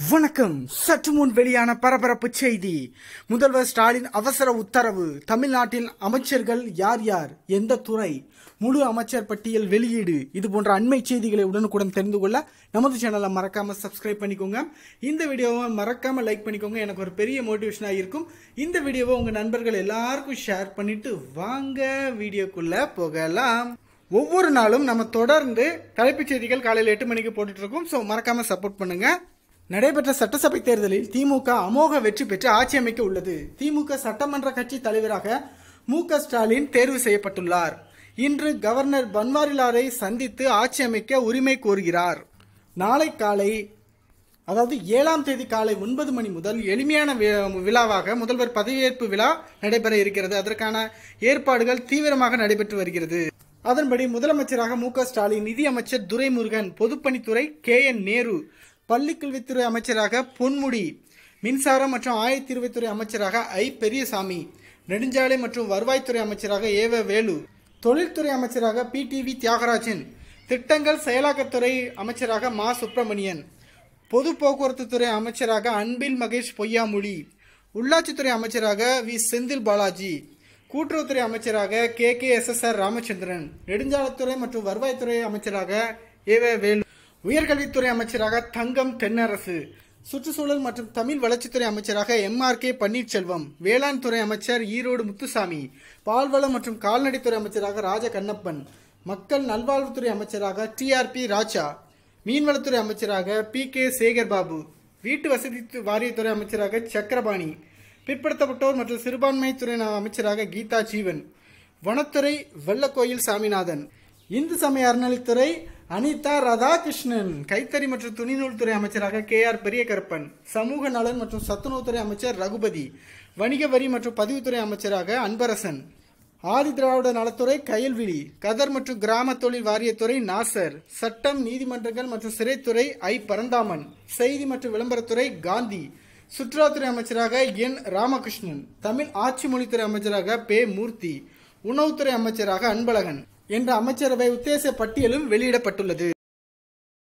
வணக்கம் சற்று முன் வெளியான பரபரப்பு செய்தி முதல்வர் ஸ்டாலின் அவசர உத்தரவு தமிழ்நாட்டில் அமைச்சர்கள் யார் யார் எந்த துறை முழு அமைச்சர் பட்டியல் வெளியீடு இது போன்ற அண்மை செய்திகளை உடனுக்குடன் தெரிந்து கொள்ள நமது சேனலை மறக்காம சப்ஸ்கிரைப் பண்ணிக்கோங்க இந்த வீடியோவை மறக்காம லைக் பண்ணிக்கோங்க எனக்கு ஒரு பெரிய மோட்டிவேஷனாக இருக்கும் இந்த வீடியோவை உங்க நண்பர்கள் எல்லாருக்கும் ஷேர் பண்ணிட்டு வாங்க வீடியோக்குள்ள போகலாம் ஒவ்வொரு நாளும் நம்ம தொடர்ந்து தலைப்புச் செய்திகள் காலையில் எட்டு மணிக்கு போட்டுட்டு இருக்கோம் ஸோ மறக்காம சப்போர்ட் பண்ணுங்க நடைபெற்ற சட்டசபை தேர்தலில் திமுக அமோக வெற்றி பெற்று ஆட்சி அமைக்க உள்ளது திமுக சட்டமன்ற கட்சி தலைவராக மு க ஸ்டாலின் தேர்வு செய்யப்பட்டுள்ளார் இன்று கவர்னர் பன்வாரிலாலை சந்தித்து ஆட்சி அமைக்க உரிமை கோருகிறார் நாளை காலை அதாவது ஏழாம் தேதி காலை ஒன்பது மணி முதல் எளிமையான வி- விழாவாக முதல்வர் பதவியேற்பு விழா நடைபெற இருக்கிறது அதற்கான ஏற்பாடுகள் தீவிரமாக நடைபெற்று வருகிறது அதன்படி முதலமைச்சராக மு க ஸ்டாலின் நிதியமைச்சர் துரைமுருகன் பொதுப்பணித்துறை கே என் நேரு பள்ளிக்கல்வித்துறை அமைச்சராக பொன்முடி மின்சாரம் மற்றும் ஆயத்தீர்வைத்துறை அமைச்சராக ஐ பெரியசாமி நெடுஞ்சாலை மற்றும் வருவாய்த்துறை அமைச்சராக ஏவ வேலு தொழில்துறை அமைச்சராக பி வி தியாகராஜன் திட்டங்கள் செயலாக்கத்துறை அமைச்சராக மா சுப்பிரமணியன் பொது போக்குவரத்து துறை அமைச்சராக அன்பில் மகேஷ் பொய்யாமொழி உள்ளாட்சித்துறை அமைச்சராக வி செந்தில் பாலாஜி கூட்டுறவுத்துறை அமைச்சராக K K S S R Ramachandran நெடுஞ்சாலைத்துறை மற்றும் வருவாய்த்துறை அமைச்சராக ஏவ வேலு உயர்கல்வித்துறை அமைச்சராக தங்கம் தென்னரசு சுற்றுச்சூழல் மற்றும் தமிழ் வளர்ச்சித்துறை அமைச்சராக எம் ஆர் கே பன்னீர்செல்வம் வேளாண் துறை அமைச்சர் ஈரோடு முத்துசாமி பால்வளம் மற்றும் கால்நடைத்துறை அமைச்சராக ராஜ கண்ணப்பன் மக்கள் நல்வாழ்வுத்துறை அமைச்சராக டிஆர்பி ராஜா மீன்வளத்துறை அமைச்சராக பி கே சேகர் பாபு வீட்டு வசதி து- வாரியத்துறை அமைச்சராக சக்கரபாணி பிற்படுத்தப்பட்டோர் மற்றும் சிறுபான்மை துறை அமைச்சராக கீதா ஜீவன் வனத்துறை வெள்ளக்கோயில் சாமிநாதன் இந்து சமய அறநிலைத்துறை அனிதா ராதாகிருஷ்ணன் கைத்தறி மற்றும் துணிநூல் துறை அமைச்சராக கே ஆர் பெரியகருப்பன் சமூக நலன் மற்றும் சத்துணவுத்துறை அமைச்சர் ரகுபதி வணிக வரி மற்றும் பதிவுத்துறை அமைச்சராக அன்பரசன் ஆதி திராவிட நலத்துறை கயல்விழி கதர் மற்றும் கிராம தொழில் வாரியத்துறை நாசர் சட்டம் நீதிமன்றங்கள் மற்றும் சிறைத்துறை ஐ பரந்தாமன் செய்தி மற்றும் விளம்பரத்துறை காந்தி சுற்றுலாத்துறை அமைச்சராக என் ராமகிருஷ்ணன் தமிழ் ஆட்சி மொழித்துறை அமைச்சராக பே மூர்த்தி உணவுத்துறை அமைச்சராக அன்பழகன் என்ற அமைச்சரவை உத்தேச பட்டியலும் வெளியிடப்பட்டுள்ளது